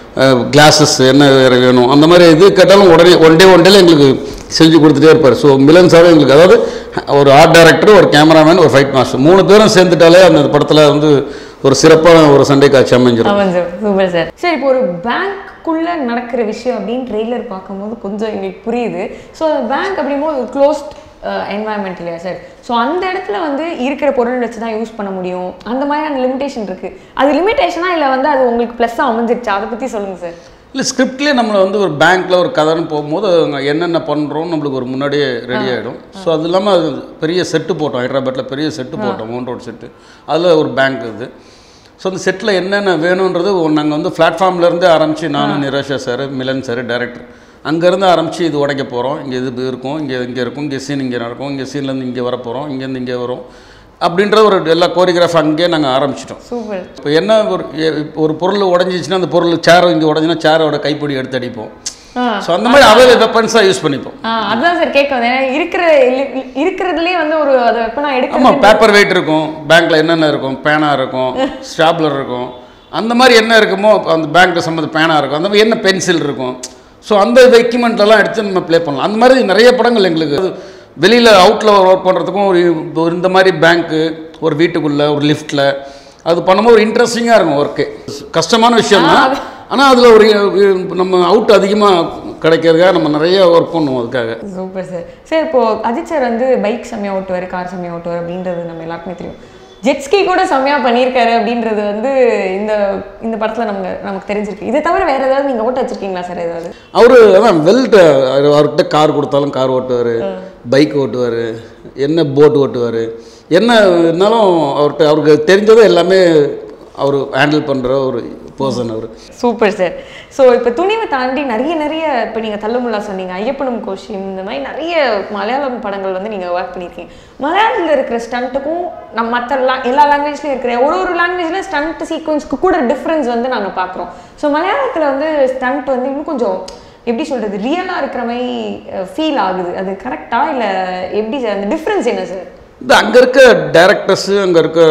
[SPEAKER 1] கிளாஸஸ் என்ன வேறு வேணும் அந்த மாதிரி இது கேட்டாலும் உடனே ஒன் டே ஒன் டேல எங்களுக்கு செஞ்சு கொடுத்துட்டே இருப்பார் ஸோ மிலன் சார் எங்களுக்கு அதாவது ஒரு ஆர்ட் டைரக்டர் ஒரு கேமராமேன் ஒரு ஃபைட் மாஸ்டர் மூணு பேரும் சேர்ந்துட்டாலே அந்த படத்தில் வந்து ஒரு சிறப்பான ஒரு சண்டை காட்சி அமைஞ்சிடும்
[SPEAKER 3] அமைஞ்சு சூப்பர் சார் சரி இப்போ ஒரு பேங்க்குள்ள நடக்கிற விஷயம் அப்படின்னு ட்ரெய்லர் பார்க்கும்போது கொஞ்சம் எங்களுக்கு புரியுது ஸோ பேங்க் அப்படிங்கும்போது க்ளோஸ்ட் என்வாயன்மெண்ட் இல்லையா சார் ஸோ அந்த இடத்துல வந்து இருக்கிற பொருள் வச்சு தான் யூஸ் பண்ண முடியும் அந்த மாதிரியான லிமிடேஷன் இருக்கு அது லிமிடேஷனா இல்லை வந்து அது உங்களுக்கு ப்ளஸ்ஸாக அமைஞ்சிருச்சா அதை பற்றி சொல்லுங்க சார்
[SPEAKER 1] இல்லை ஸ்கிரிப்ட்லேயே நம்மளை வந்து ஒரு பேங்க்கில் ஒரு கதைன்னு போகும்போது அவங்க என்னென்ன பண்ணுறோம் நம்மளுக்கு ஒரு முன்னாடியே ரெடி ஆகிடும் ஸோ அது இல்லாமல் அது பெரிய செட்டு போட்டோம் ஹைதராபாத்தில் பெரிய செட்டு போட்டோம் மவுண்ட் ரோட் செட்டு அதில் ஒரு பேங்க் இது ஸோ அந்த செட்டில் என்னென்ன வேணுன்றது நாங்கள் வந்து பிளாட்ஃபார்ம்லேருந்தே ஆரம்பித்து நானும் Nirasha sir Milan sir director அங்கேருந்து ஆரம்பித்து இது உடைக்க போகிறோம் இங்கே இது இருக்கும் இங்கே இங்கே இருக்கும் இங்கே சீன் இங்கே நடக்கும் இங்கே சீன்லேருந்து இங்கே வர போகிறோம் இங்கேருந்து இங்கே வரும் அப்படின்ற ஒரு எல்லா கோரியோகிராஃப் அங்கேயே நாங்கள் ஆரம்பிச்சிட்டோம்
[SPEAKER 3] சூப்பர்
[SPEAKER 1] இப்போ என்ன ஒரு எ- இப்போ ஒரு பொருள் உடஞ்சிச்சுன்னா அந்த பொருள் சேர் இங்கே உடஞ்சினா சேரோட கைப்பிடி எடுத்து அடிப்போம்
[SPEAKER 3] ஆ
[SPEAKER 1] ஸோ அந்த மாதிரி அவைல வெப்பன்ஸாக யூஸ் பண்ணிப்போம்
[SPEAKER 3] ஆ அதுதான் சார் கேட்க வந்தேன் ஏன்னா இருக்கிற இல்ல- இருக்கிறதுலயே வந்து ஒரு அதை வெப்பனா
[SPEAKER 1] ஆமாம்
[SPEAKER 3] எடுக்கிறது
[SPEAKER 1] பேப்பர் வெயிட் இருக்கும் பேங்க்கில் என்னென்ன இருக்கும் பேனா இருக்கும் ஸ்டாப்லர் இருக்கும் அந்த மாதிரி என்ன இருக்குமோ அப்ப அந்த பேங்க்கில் சம்மந்த பேனா இருக்கும் அந்த மாதிரி என்ன பென்சில் இருக்கும் ஸோ அந்த எக்யூப்மெண்ட்லாம் எடுத்து நம்ம ப்ளே பண்ணலாம் அந்த மாதிரி நிறைய படங்கள் எங்களுக்கு வெளியில் அவுட்டில் ஒர்க் பண்ணுறதுக்கும் ஒரு ஒரு இந்த மாதிரி பேங்க்கு ஒரு வீட்டுக்குள்ளே ஒரு லிஃப்ட்டில் அது பண்ணும்போது ஒரு இன்ட்ரெஸ்டிங்காக இருக்கும் ஒர்க்கு கஷ்டமான விஷயம் தான் ஆனால் அதில் ஒரு நம்ம அவுட் அதிகமாக கிடைக்கிறதுக்காக நம்ம நிறைய ஒர்க் பண்ணுவோம் அதுக்காக
[SPEAKER 3] சூப்பர் சார் சார் இப்போ அஜித் சார் வந்து பைக் செம்மையா ஓட்டுவார் கார் செம்மையா ஓட்டுவார் அப்படின்றது நம்ம எல்லாருக்குமே தெரியும் ஜெட்ஸ்கி கூட செம்மையா பண்ணியிருக்காரு அப்படின்றது வந்து இந்த இந்த படத்துல நமக்கு நமக்கு தெரிஞ்சிருக்கு இதை தவிர வேற ஏதாவது நீங்க ஓட்ட வச்சிருக்கீங்களா சார் ஏதாவது
[SPEAKER 1] அவரு அதான் வெல்ட் அவர்கிட்ட கார் கொடுத்தாலும் கார் ஓட்டுவார் பைக் ஓட்டுவார் என்ன போட் ஓட்டுவார் என்ன இருந்தாலும் அவர்கிட்ட அவருக்கு தெரிஞ்சதை எல்லாமே அவர் ஹேண்டில் பண்ணுற ஒரு பர்சன் அவர்
[SPEAKER 3] சூப்பர் சார் ஸோ இப்போ துணிவை தாண்டி நிறைய நிறைய இப்போ நீங்கள் தள்ளுமுல்லா சொன்னீங்க ஐயப்பனும் கோஷியம் இந்த மாதிரி நிறைய மலையாளம் படங்கள் வந்து நீங்கள் ஒர்க் பண்ணியிருக்கீங்க மலையாளத்தில் இருக்கிற ஸ்டண்ட்டுக்கும் நம்ம மற்ற எல்லா லாங்குவேஜ்லையும் இருக்கிற ஒரு ஒரு லாங்குவேஜில் ஸ்டண்ட் சீக்வன்ஸ்க்கு கூட டிஃப்ரென்ஸ் வந்து நாங்கள் பார்க்குறோம் ஸோ மலையாளத்தில் வந்து ஸ்டண்ட் வந்து இன்னும் கொஞ்சம் எப்படி சொல்கிறது ரியலாக இருக்கிற மாதிரி ஃபீல் ஆகுது அது கரெக்டா இல்லை எப்படி சார் அந்த டிஃப்ரென்ஸ் என்ன சார்
[SPEAKER 1] இந்த அங்கே இருக்க டேரக்டர்ஸு அங்கே இருக்க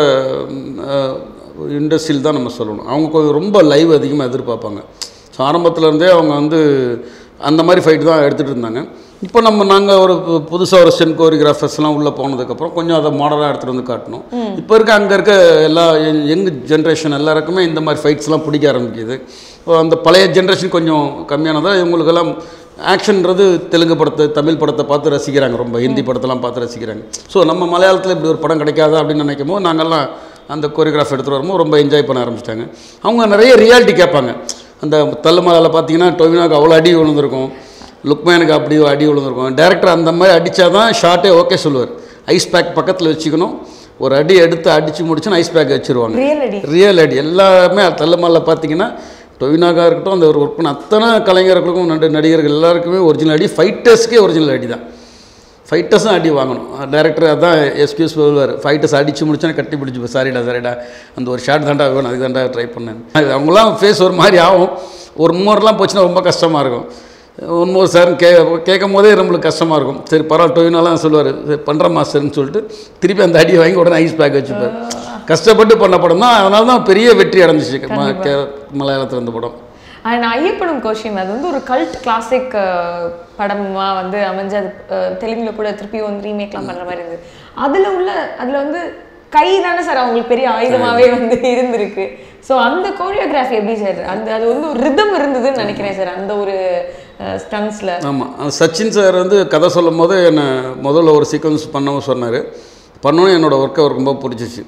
[SPEAKER 1] இண்டஸ்ட்ரியில் தான் நம்ம சொல்லணும் அவங்க கொஞ்சம் ரொம்ப லைவ் அதிகமாக எதிர்பார்ப்பாங்க ஸோ ஆரம்பத்துல-இருந்தே அவங்க வந்து அந்த மாதிரி ஃபைட் தான் எடுத்துகிட்டு இருந்தாங்க இப்போ நம்ம நாங்கள் ஒரு புதுசாக ஒரு ஸ்டென் கோரியோகிராஃபர்ஸ்லாம் உள்ளே போனதுக்கப்புறம் கொஞ்சம் அதை மாடலாக எடுத்துகிட்டு வந்து காட்டணும் இப்போ இருக்க அங்கே இருக்க எல்லா யங் ஜென்ரேஷன் எல்லாருக்குமே இந்த மாதிரி ஃபைட்ஸ்லாம் பிடிக்க ஆரம்பிக்குது இப்போ அந்த பழைய ஜென்ரேஷன் கொஞ்சம் கம்மியானதா இவங்களுக்கெல்லாம் ஆக்ஷன்றது தெலுங்கு படத்தை தமிழ் படத்தை பார்த்து ரசிக்கிறாங்க ரொம்ப ஹிந்தி படத்தெல்லாம் பார்த்து ரசிக்கிறாங்க ஸோ நம்ம மலையாளத்தில் இப்படி ஒரு படம் கிடைக்காதா அப்படின்னு நினைக்கும் போது நாங்கள்லாம் அந்த கோரியோகிராஃப் எடுத்துகிட்டு வரும்போது ரொம்ப என்ஜாய் பண்ண ஆரம்பிச்சிட்டாங்க அவங்க நிறைய ரியாலிட்டி கேட்பாங்க அந்த தள்ளுமலையில் பார்த்தீங்கன்னா டொவினாக்கு அவ்வளோ அடி விழுந்திருக்கும் லுக்மேனுக்கு அப்படி அடி விழுந்திருக்கும் டேரக்டர் அந்த மாதிரி அடித்தா தான் ஷார்ட்டே ஓகே சொல்லுவார் ஐஸ் பேக் பக்கத்தில் வச்சுக்கணும் ஒரு அடி எடுத்து அடித்து முடிச்சுன்னா ஐஸ் பேக் வச்சுருவாங்க
[SPEAKER 3] ரியல் அடி
[SPEAKER 1] ரியல் அடி எல்லாமே தள்ளுமல்ல பார்த்தீங்கன்னா டொவினாக இருக்கட்டும் அந்த ஒரு ஒர்க் பண்ண அத்தனை கலைஞர்களுக்கும் நடி நடிகர்கள் எல்லாருக்குமே ஒரிஜினல் அடி ஃபைட்டர்ஸ்க்கே ஒரிஜினல் அடி தான் ஃபைட்டர்ஸும் அடி வாங்கணும் டேரக்டர் அதான் எஸ்கியூஸ் சொல்லுவார் ஃபைட்டர்ஸ் அடித்து முடிச்சோன்னே கட்டி பிடிச்சி சாரிடா சாரிடா அந்த ஒரு ஷார்ட் தாண்டா வேணும் அதுக்கு தாண்டா ட்ரை பண்ணேன் அது அவங்களாம் ஃபேஸ் ஒரு மாதிரி ஆகும் ஒரு மூவரெலாம் போச்சுன்னா ரொம்ப கஷ்டமாக இருக்கும் ஒன்மோர் சார் கே கேட்கும் போதே நம்மளுக்கு கஷ்டமாக இருக்கும் சரி பரவாயில்ல டொயினாலாம் சொல்லுவார் சரி பண்ணுற மாஸ்டர்னு சொல்லிட்டு திருப்பி அந்த அடியை வாங்கி உடனே ஐஸ் பேக் வச்சுப்பார் கஷ்டப்பட்டு பண்ண படம் தான் அதனால தான் பெரிய வெற்றி அடைஞ்சிச்சு ம- கே- மலையாளத்தில் இந்த படம்
[SPEAKER 3] அண்ட் ஐயப்பனும் கோஷியம் அது வந்து ஒரு கல்ட் கிளாசிக் படமா வந்து அமைஞ்சு அது அஹ், தெலுங்குல கூட திருப்பி வந்து ரீமேக்லாம் பண்ற மாதிரி இருந்தது அதுல உள்ள அதுல வந்து கை தானே சார் அவங்களுக்கு பெரிய ஆயுதமாவே வந்து இருந்திருக்கு ஸோ அந்த கோரியோகிராஃபி எப்படி சார் அந்த அது வந்து ஒரு ரிதம் இருந்ததுன்னு நினைக்கிறேன் சார் அந்த ஒரு ஸ்டன்ஸ்ல
[SPEAKER 1] ஆமாம் சச்சின் சார் வந்து கதை சொல்லும் போது என்னை முதல்ல ஒரு சீக்வன்ஸ் பண்ணவும் சொன்னார் பண்ணவும் என்னோடய ஒர்க் அவருக்கு ரொம்ப பிடிச்சிச்சு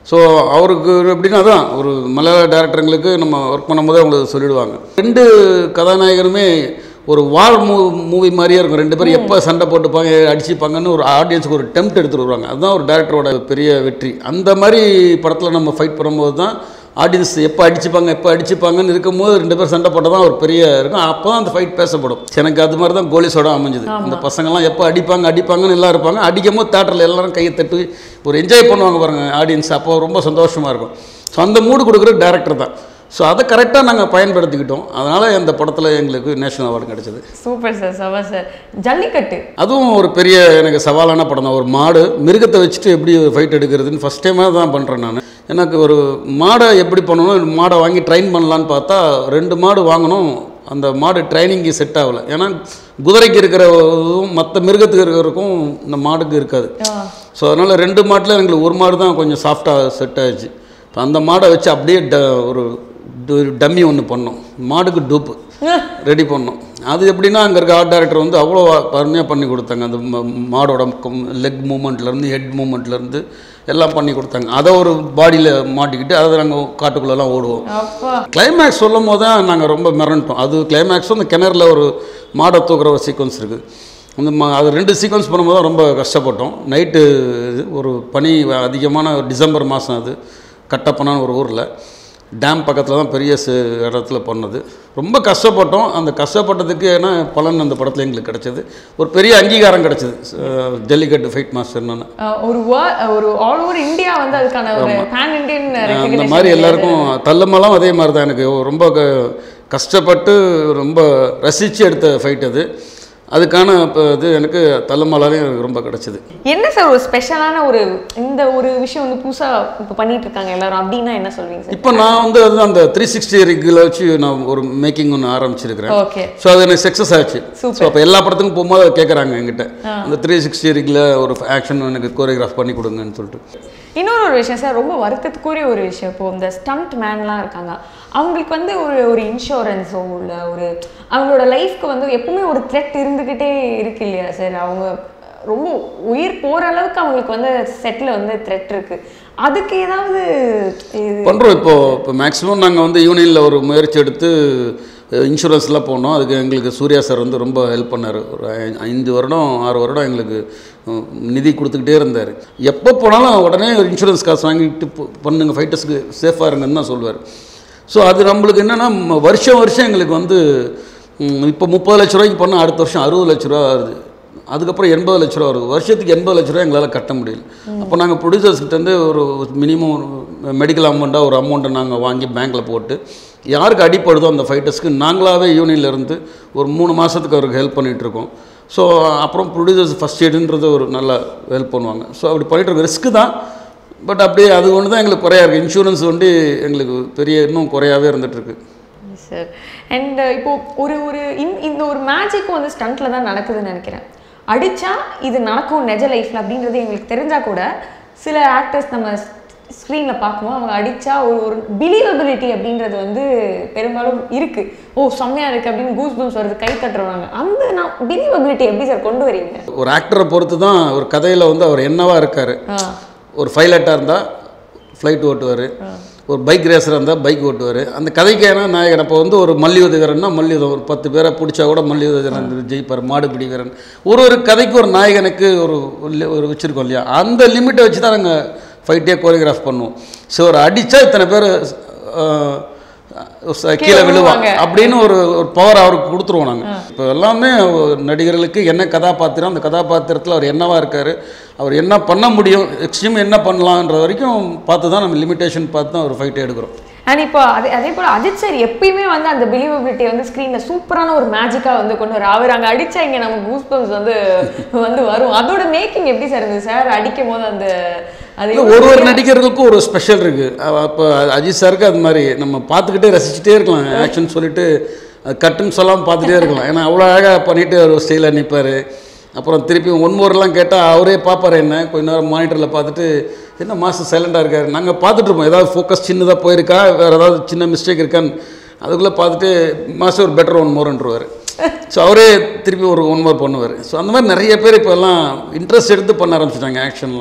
[SPEAKER 1] ஸோ அவருக்கு எப்படின்னா அதான் ஒரு மலையாள டேரக்டருங்களுக்கு நம்ம ஒர்க் பண்ணும்போது அவங்களுக்கு சொல்லிடுவாங்க ரெண்டு கதாநாயகருமே ஒரு வார் மூ மூவி மாதிரியே இருக்கும் ரெண்டு பேரும் எப்போ சண்டை போட்டுப்பாங்க அடிச்சுப்பாங்கன்னு ஒரு ஆடியன்ஸுக்கு ஒரு டெம்ட் எடுத்துட்டு வருவாங்க அதுதான் ஒரு டேரக்டரோட பெரிய வெற்றி அந்த மாதிரி படத்தில் நம்ம ஃபைட் பண்ணும்போது தான் ஆடியன்ஸ் எப்போ அடிச்சுப்பாங்க எப்போ அடிச்சுப்பாங்கன்னு இருக்கும்போது ரெண்டு பேரும் சண்டை போட்டால் தான் ஒரு பெரிய இருக்கும் அப்போ தான் அந்த ஃபைட் பேசப்படும் எனக்கு அது மாதிரி தான் கோலிஸோட அமைஞ்சது இந்த பசங்கள்லாம் எப்போ அடிப்பாங்க அடிப்பாங்கன்னு எல்லாம் இருப்பாங்க அடிக்கும் போது தேட்டரில் எல்லாரும் கையை தட்டி ஒரு என்ஜாய் பண்ணுவாங்க பாருங்க ஆடியன்ஸ் அப்போ ரொம்ப சந்தோஷமாக இருக்கும் ஸோ அந்த மூடு கொடுக்குற டேரக்டர் தான் ஸோ அதை கரெக்டாக நாங்கள் பயன்படுத்திக்கிட்டோம் அதனால் இந்த படத்தில் எங்களுக்கு நேஷனல் அவார்டு கிடைச்சது
[SPEAKER 3] சூப்பர் சார் சவா சார் ஜல்லிக்கட்டு
[SPEAKER 1] அதுவும் ஒரு பெரிய எனக்கு சவாலான படம் தான் ஒரு மாடு மிருகத்தை வச்சுட்டு எப்படி ஃபைட் எடுக்கிறதுன்னு ஃபஸ்ட் டைமாக தான் பண்ணுறேன் நான் எனக்கு ஒரு மாடை எப்படி பண்ணணும் மாடை வாங்கி ட்ரைன் பண்ணலான்னு பார்த்தா ரெண்டு மாடு வாங்கணும் அந்த மாடு ட்ரைனிங்கு செட் ஆகலை ஏன்னா குதிரைக்கு இருக்கிற மற்ற மிருகத்துக்கு இருக்கிறதுக்கும் இந்த மாடுக்கு இருக்காது ஸோ அதனால் ரெண்டு மாட்டில் எங்களுக்கு ஒரு மாடு தான் கொஞ்சம் சாஃப்டாக செட் ஆயிடுச்சு இப்போ அந்த மாடை வச்சு அப்படியே ட ஒரு டம்மி ஒன்று பண்ணோம் மாடுக்கு டூப்பு ரெடி பண்ணோம் அது எப்படின்னா அங்கே இருக்க ஆர்ட் டைரக்டர் வந்து அவ்வளோ அருமையாக பண்ணி கொடுத்தாங்க அந்த ம- மாடோட லெக் மூமெண்ட்லேருந்து ஹெட் மூமெண்ட்லேருந்து எல்லாம் பண்ணி கொடுத்தாங்க அதை ஒரு பாடியில் மாட்டிக்கிட்டு அதை நாங்கள் காட்டுக்குள்ளெல்லாம் ஓடுவோம்
[SPEAKER 3] அப்பா
[SPEAKER 1] கிளைமேக்ஸ் சொல்லும் போது தான் நாங்கள் ரொம்ப மிரண்டோம் அது கிளைமேக்ஸும் அந்த கிணறுல ஒரு மாடை தூக்குற ஒரு சீக்வன்ஸ் இருக்குது அந்த மா அது ரெண்டு சீக்வன்ஸ் பண்ணும்போது தான் ரொம்ப கஷ்டப்பட்டோம் நைட்டு ஒரு பனி அதிகமான டிசம்பர் மாதம் அது கட்டப்பனான்னு ஒரு ஊரில் டேம் பக்கத்தில் தான் பெரிய ச- இடத்துல பண்ணது ரொம்ப கஷ்டப்பட்டோம் அந்த கஷ்டப்பட்டதுக்கு ஏன்னா பலன் அந்த படத்தில் எங்களுக்கு கிடைச்சது ஒரு பெரிய அங்கீகாரம் கிடைச்சது அஹ் ஜல்லிக்கட்டு ஃபைட் மாஸ்டர்னு
[SPEAKER 3] அஹ் ஒரு wor- ஒரு ஆல் ஓவர் இந்தியா வந்து அதுக்கான ஒரு பேன் இண்டியன்
[SPEAKER 1] அந்த மாதிரி எல்லாருக்கும் தள்ளுமலாம் அதே மாதிரி தான் எனக்கு ரொம்ப க- கஷ்டப்பட்டு ரொம்ப ரசித்து எடுத்த ஃபைட் அது அதுக்கான இப்போ இது எனக்கு தள்ளுமலாலையும் எனக்கு ரொம்ப கிடச்சிது
[SPEAKER 3] என்ன சார் ஒரு ஸ்பெஷலான ஒரு இந்த ஒரு விஷயம் வந்து புதுசா இப்போ பண்ணிட்டு இருக்காங்க எல்லாரும் அப்படின்னா என்ன சொல்வீங்க சார்
[SPEAKER 1] இப்போ நான் வந்து அது அந்த த்ரீ சிக்ஸ்டி ரிக்கில் வச்சு நான் ஒரு மேக்கிங் ஒன்று ஆரம்பிச்சிருக்கிறேன்
[SPEAKER 3] ஓகே
[SPEAKER 1] ஸோ அது எனக்கு சக்ஸஸ் ஆச்சு
[SPEAKER 3] Super.
[SPEAKER 1] ஸோ அப்போ எல்லா படத்துக்கும் போகும்போது அதை கேட்குறாங்க என்கிட்ட அந்த த்ரீ சிக்ஸ்டி ரிக்கில் ஒரு ஆக்ஷன் எனக்கு கோரியோகிராஃப் பண்ணி கொடுங்கன்னு சொல்லிட்டு
[SPEAKER 3] இன்னொரு ஒரு விஷயம் சார் ரொம்ப வருத்தத்துக்குரிய ஒரு விஷயம் இப்போ இந்த ஸ்டண்ட் மேன்லாம் இருக்காங்க அவங்களுக்கு வந்து ஒரு ஒரு இன்சூரன்ஸோ இல்லை ஒரு அவங்களோட லைஃப்க்கு வந்து எப்பவுமே ஒரு த்ரெட் இருந்துக்கிட்டே இருக்கு இல்லையா சார் அவங்க ரொம்ப உயிர் போகிற அளவுக்கு அவங்களுக்கு வந்து செட்டில் வந்து த்ரெட் இருக்கு அதுக்கு ஏதாவது இது
[SPEAKER 1] பண்ணுறோம் இப்போ இப்போ மேக்ஸிமம் நாங்கள் வந்து யூனியனில் ஒரு முயற்சி எடுத்து இன்சூரன்ஸ்லாம் போனோம் அதுக்கு எங்களுக்கு சூர்யா சார் வந்து ரொம்ப ஹெல்ப் பண்ணார் ஒரு ஐ- ஐந்து வருடம் ஆறு வருடம் எங்களுக்கு உம், நிதி கொடுத்துக்கிட்டே இருந்தார் எப்போ போனாலும் உடனே ஒரு இன்சூரன்ஸ் காசு வாங்கிட்டு போ- பண்ணுங்க ஃபைட்டர்ஸ்க்கு சேஃபாக இருங்கன்னு தான் சொல்லுவார் ஸோ அது நம்மளுக்கு என்னென்னா வருஷம் வருஷம் எங்களுக்கு வந்து உம், இப்போ முப்பது லட்ச ரூபாய்க்கு பண்ணால் அடுத்த வருஷம் அறுபது லட்ச ரூபா வருது அதுக்கப்புறம் எண்பது லட்ச ரூபா வருது வருஷத்துக்கு எண்பது லட்ச ரூபா எங்களால் கட்ட முடியல அப்போ நாங்கள் ப்ரொடியூசர்ஸ்கிட்டேருந்து ஒரு மினிமம் ஒரு மெடிக்கல் அமௌண்ட்டாக ஒரு அமௌண்ட்டை நாங்கள் வாங்கி பேங்க்கில் போட்டு யாருக்கு அடிப்படுதோ அந்த ஃபைட்டர்ஸ்க்கு நாங்களாகவே யூனியன்ல இருந்து ஒரு மூணு மாதத்துக்கு அவருக்கு ஹெல்ப் பண்ணிகிட்ருக்கோம் ஸோ அப்புறம் ப்ரொடியூசர்ஸ் ஃபஸ்ட் எய்டுன்றது ஒரு நல்ல ஹெல்ப் பண்ணுவாங்க ஸோ அப்படி பண்ணிட்டு இருக்க ரிஸ்க்கு தான் பட் அப்படியே அது ஒன்று தான் எங்களுக்கு குறையா இருக்குது இன்சூரன்ஸ் வந்து எங்களுக்கு பெரிய இன்னும் குறையாவே இருந்துகிட்ருக்கு
[SPEAKER 3] சார் அண்ட் இப்போ ஒரு ஒரு இன்- இந்த ஒரு மேஜிக்கும் வந்து ஸ்டண்ட்ல தான் நடக்குதுன்னு நினைக்கிறேன் அடிச்சா இது நடக்கும் நெஜ லைஃப்ல அப்படின்றது எங்களுக்கு தெரிஞ்சா கூட சில ஆக்டர்ஸ் நம்ம ஸ்க்ரீனில் பார்க்கும்போது அவங்க அடிச்சா ஒரு ஒரு பிலீவபிலிட்டி அப்படின்றது வந்து பெரும்பாலும் இருக்கு ஓ செம்மையா இருக்கு அப்படின்னு கூஸ் பம்ஸ் வருது கை தட்டுறவங்க அந்த நான் பிலீவபிலிட்டி எப்படி சார் கொண்டு வரீங்க
[SPEAKER 1] ஒரு ஆக்டரை பொறுத்து தான் ஒரு கதையில் வந்து அவர் என்னவா இருக்கார்
[SPEAKER 3] ஆ
[SPEAKER 1] ஒரு பைலட்டாக இருந்தால் ஃப்ளைட் ஓட்டுவார் ஒரு பைக் ரேஸராக இருந்தால் பைக் ஓட்டுவார் அந்த கதைக்கான நாயகன் அப்போ வந்து ஒரு மல்யுத்த வீரன்னா மல்யுத்தம் ஒரு பத்து பேரை பிடிச்சா கூட மல்யுத்த வீரன் ஜெயிப்பார் மாடுபிடி வீரன் ஒரு ஒரு கதைக்கு ஒரு நாயகனுக்கு ஒரு ஒரு- ஒரு வச்சுருக்கோம் இல்லையா அந்த லிமிட்டை வச்சு தான் நாங்கள் ஃபைட்டே கோரியோகிராஃப் பண்ணுவோம் ஸோ ஒரு அடித்தா இத்தனை பேர் கீழே விழுவாங்க
[SPEAKER 3] விழுவாங்க.
[SPEAKER 1] அப்படின்னு ஒரு ஒரு பவர் அவருக்கு கொடுத்துருவோம் நாங்கள் இப்போ எல்லாமே நடிகர்களுக்கு என்ன கதாபாத்திரம் அந்த கதாபாத்திரத்தில் அவர் என்னவா இருக்கார் அவர் என்ன பண்ண முடியும் எக்ஸ்ட்ரீம் என்ன பண்ணலான்ற வரைக்கும் பார்த்து தான் நம்ம லிமிட்டேஷன் பார்த்து தான் ஒரு ஃபைட்டே எடுக்கிறோம்
[SPEAKER 3] அண்ட் இப்போ அதே அதே போல் அஜித் சார் எப்பயுமே வந்து அந்த பிலீவபிலிட்டி வந்து ஸ்க்ரீனில் சூப்பரான ஒரு மேஜிக்காக வந்து கொண்டு வர அவர் அங்கே அடிச்சா இங்கே நம்ம கூஸ் பம்ஸ் வந்து வந்து வரும் அதோட மேக்கிங் எப்படி சார் இருந்தது சார் அடிக்கும் போது அந்த அது
[SPEAKER 1] இல்ல, ஒரு ஒரு நடிகர்களுக்கும் ஒரு ஸ்பெஷல் இருக்குது அப்போ அஜித் சாருக்கு அது மாதிரி நம்ம பார்த்துக்கிட்டே ரசிச்சுட்டே இருக்கலாம் ஆக்ஷன் சொல்லிட்டு அது கட்டுன்னு சொல்லாமல் பார்த்துட்டே இருக்கலாம் ஏன்னா அவ்வளோ அழகாக பண்ணிட்டு ஒரு ஸ்டைலாக நிற்பார் அப்புறம் திருப்பி ஒன் மோர்லாம் கேட்டால் அவரே பார்ப்பார் என்ன கொஞ்ச நேரம் மானிட்டரில் பார்த்துட்டு என்ன மாஸ்டர் சைலண்டாக இருக்காரு நாங்கள் பார்த்துட்டு இருப்போம் ஏதாவது ஃபோக்கஸ் சின்னதாக போயிருக்கா வேறு ஏதாவது சின்ன மிஸ்டேக் இருக்கான்னு அதுக்குள்ளே பார்த்துட்டு மாஸ்டர் ஒரு பெட்டர் ஒன் மோர்ன்றவார் ஸோ அவரே திருப்பி ஒரு ஒன் மோர் பண்ணுவார் ஸோ அந்த மாதிரி நிறைய பேர் இப்போ எல்லாம் இன்ட்ரெஸ்ட் எடுத்து பண்ண ஆரம்பிச்சிட்டாங்க ஆக்ஷன்லாம்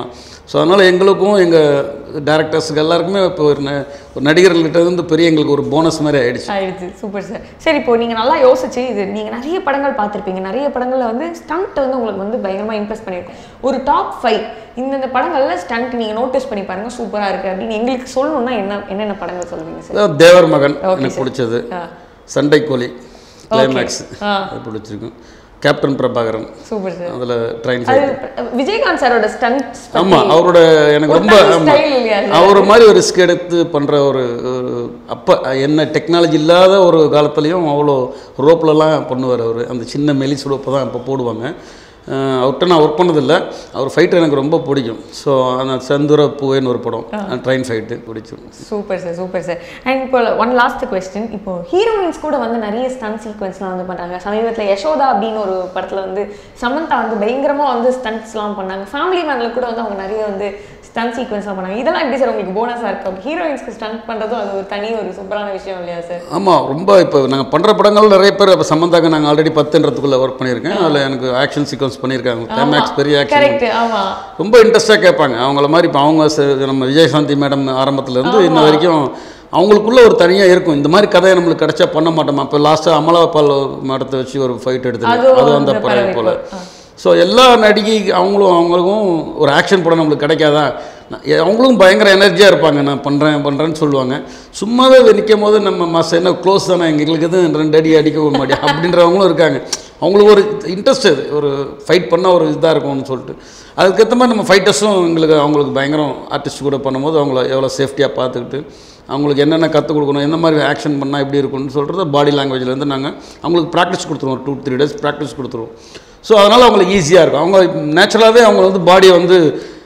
[SPEAKER 1] ஸோ அதனால் எங்களுக்கும் எங்கள் டேரக்டர்ஸுக்கு எல்லாருக்குமே இப்போ ஒரு ந- ஒரு நடிகர்கள்கிட்ட இருந்து பெரிய எங்களுக்கு ஒரு போனஸ் மாதிரி ஆயிடுச்சு
[SPEAKER 3] ஆயிடுச்சு சூப்பர் சார் சரி இப்போ நீங்க நல்லா யோசிச்சு இது நீங்க நிறைய படங்கள் பார்த்திருப்பீங்க நிறைய படங்கள்ல வந்து ஸ்டண்ட் வந்து உங்களுக்கு வந்து பயங்கரமா இம்ப்ரெஸ் பண்ணியிருக்கும் ஒரு டாப் ஃபைவ் இந்தந்த படங்கள்ல ஸ்டண்ட் நீங்க நோட்டீஸ் பண்ணி பாருங்க சூப்பரா இருக்கு அப்படின்னு எங்களுக்கு சொல்லணும்னா என்ன என்னென்ன படங்கள் சொல்லுவீங்க சார்
[SPEAKER 1] அதான் தேவர் மகன்
[SPEAKER 3] Okay,
[SPEAKER 1] எனக்கு
[SPEAKER 3] sir.
[SPEAKER 1] பிடிச்சது
[SPEAKER 3] ஆ.
[SPEAKER 1] சண்டை கோழி கிளைமேக்ஸ்
[SPEAKER 3] ஆ.
[SPEAKER 1] அது பிடிச்சிருக்கும் கேப்டன் பிரபாகரன்
[SPEAKER 3] சூப்பர் சார்
[SPEAKER 1] அதில் ட்ரெயின்
[SPEAKER 3] அது
[SPEAKER 1] ஃபைட்
[SPEAKER 3] விஜயகாந்த் சாரோட ஸ்டண்ட்ஸ்
[SPEAKER 1] ஆமாம் அவரோட எனக்கு
[SPEAKER 3] ஒரு
[SPEAKER 1] ரொம்ப
[SPEAKER 3] தனி
[SPEAKER 1] ஆமா.
[SPEAKER 3] style இல்லையா அது?
[SPEAKER 1] அவர் மாதிரி ஒரு ரிஸ்க் எடுத்து பண்ணுற ஒரு ஒரு அப்போ என்ன டெக்னாலஜி இல்லாத ஒரு காலத்துலேயும் அவ்வளோ ரோப்லலாம் பண்ணுவார் அவர் அந்த சின்ன மெலிஸ் ரோப்பை தான் இப்போ போடுவாங்க அஹ் அவர்கிட்ட நான் ஒர்க் பண்ணதில்லை அவர் ஃபைட்டு எனக்கு ரொம்ப பிடிக்கும் ஸோ அந்த செந்துர பூவேன்னு ஒரு படம் ட்ரெயின் ஃபைட்டு பிடிக்கும்
[SPEAKER 3] super sir super sir and இப்போ ஒன் லாஸ்ட் கொஸ்டின் இப்போ ஹீரோயின்ஸ் கூட வந்து நிறைய ஸ்டன் சீக்வன்ஸ்லாம் வந்து பண்ணுறாங்க சமீபத்தில் யசோதா அப்படின்னு ஒரு படத்தில் வந்து சமந்தா வந்து பயங்கரமாக வந்து ஸ்டன்ட்ஸ்லாம் பண்ணாங்க ஃபேமிலி மேனில் கூட வந்து அவங்க நிறைய வந்து ஸ்டன் சீக்வன்ஸ்லாம் பண்ணாங்க இதெல்லாம் எப்படி சார் உங்களுக்கு போனஸாக இருக்கும் ஹீரோயின்ஸ்க்கு ஸ்டண்ட் பண்ணுறதும் அது ஒரு தனி ஒரு சூப்பரான விஷயம் இல்லையா சார்
[SPEAKER 1] ஆமாம் ரொம்ப இப்போ நாங்கள் பண்ணுற படங்கள் நிறைய பேர் இப்போ சம்பந்தாக்க நாங்கள் ஆல்ரெடி பத்துன்றதுக்குள்ளே ஒர்க் பண்ணியிருக்கேன் அதில் எனக்கு ஆக்ஷன் சீக்வன்ஸ் பண்ணியிருக்காங்க கிளைமேக்ஸ் பெரிய ஆக்ஷன்
[SPEAKER 3] கரெக்ட் ஆமாம்
[SPEAKER 1] ரொம்ப இன்ட்ரெஸ்டாக கேட்பாங்க அவங்கள மாதிரி இப்போ அவங்க ச- நம்ம விஜயசாந்தி மேடம் ஆரம்பத்துலேருந்து இன்ன வரைக்கும் அவங்களுக்குள்ள ஒரு தனியாக இருக்கும் இந்த மாதிரி கதையை நம்மளுக்கு கிடைச்சா பண்ண மாட்டோமா இப்போ லாஸ்ட்டாக அமலாபால் மேடத்தை வச்சு ஒரு ஃபைட் எடுத்துருக்கோம்
[SPEAKER 3] அதுவும்
[SPEAKER 1] அது அந்த
[SPEAKER 3] அந்த
[SPEAKER 1] பறவை
[SPEAKER 3] பறவை
[SPEAKER 1] போல்
[SPEAKER 3] போல்.
[SPEAKER 1] ஸோ எல்லா நடிகை அவங்களும் அவங்களுக்கும் ஒரு ஆக்ஷன் படம் நம்மளுக்கு கிடைக்காதா நான் எ- அவங்களும் பயங்கர எனர்ஜியாக இருப்பாங்க நான் பண்ணுறேன் பண்ணுறேன்னு சொல்லுவாங்க சும்மாவே நிற்கும் போது நம்ம மாசம் என்ன க்ளோஸ் தானே எங்களுக்கு எதுவும் ரெண்டு அடி அடிக்க மாட்டேன் அப்படின்றவங்களும் இருக்காங்க அவங்களுக்கு ஒரு இன்ட்ரெஸ்ட் அது ஒரு ஃபைட் பண்ணால் ஒரு இதாக இருக்கும்னு சொல்லிட்டு அதுக்கேற்ற மாதிரி நம்ம ஃபைட்டர்ஸும் எங்களுக்கு அவங்களுக்கு பயங்கரம் ஆர்டிஸ்ட் கூட பண்ணும்போது அவங்கள எவ்வளோ சேஃப்டியாக பார்த்துக்கிட்டு அவங்களுக்கு என்னென்ன கற்றுக் கொடுக்கணும் எந்த மாதிரி ஆக்ஷன் பண்ணால் எப்படி இருக்கும்னு சொல்கிறது பாடி லாங்குவேஜ்லேருந்து நாங்கள் அவங்களுக்கு ப்ராக்டிஸ் கொடுத்துருவோம் ஒரு டூ த்ரீ டேஸ் ப்ராக்டிஸ் கொடுத்துருவோம் ஸோ அதனால் அவங்களுக்கு ஈஸியாக இருக்கும் அவங்க நேச்சுரலாகவே அவங்க வந்து பாடியை வந்து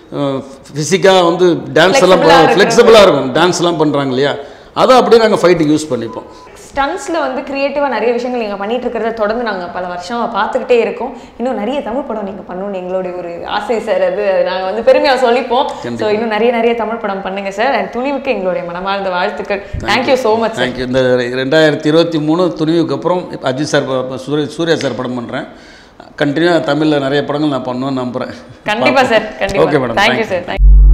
[SPEAKER 1] ஃபிசிக்காக வந்து டான்ஸ் எல்லாம்
[SPEAKER 3] Flexible-ஆ இருக்கிறது.
[SPEAKER 1] ஃப்ளெக்சிபிளாக இருக்கும் டான்ஸ்லாம் பண்ணுறாங்க இல்லையா அதை அப்படியே நாங்கள் ஃபைட்டுக்கு யூஸ் பண்ணிப்போம்
[SPEAKER 3] ஸ்டன்ஸில் வந்து க்ரியேட்டிவாக நிறைய விஷயங்கள் நீங்கள் பண்ணிட்டு இருக்கிறத தொடர்ந்து நாங்கள் பல வருஷமா பார்த்துக்கிட்டே இருக்கோம் இன்னும் நிறைய தமிழ் படம் நீங்கள் பண்ணணும்னு எங்களுடைய ஒரு ஆசை சார் அது நாங்கள் வந்து பெருமையாக சொல்லிப்போம் ஸோ இன்னும் நிறைய நிறைய தமிழ் படம் பண்ணுங்க சார் அண்ட் துணிவுக்கு எங்களுடைய மனமார்ந்த வாழ்த்துக்கள் thank you so much sir
[SPEAKER 1] thank you இந்த ரெண்டாயிரத்தி இருபத்தி மூணு துணிவுக்கு அப்புறம் இப்போ அஜித் சார் ப- சூரிய சூர்யா சார் படம் பண்ணுறேன் கண்டினியூவாக தமிழில் நிறைய படங்கள் நான் பண்ணுவேன்னு நம்புகிறேன்
[SPEAKER 3] கண்டிப்பா சார்
[SPEAKER 1] ஓகே
[SPEAKER 3] கண்டிப்பா
[SPEAKER 1] மேடம்
[SPEAKER 3] தேங்க்யூ சார் தேங்க்யூ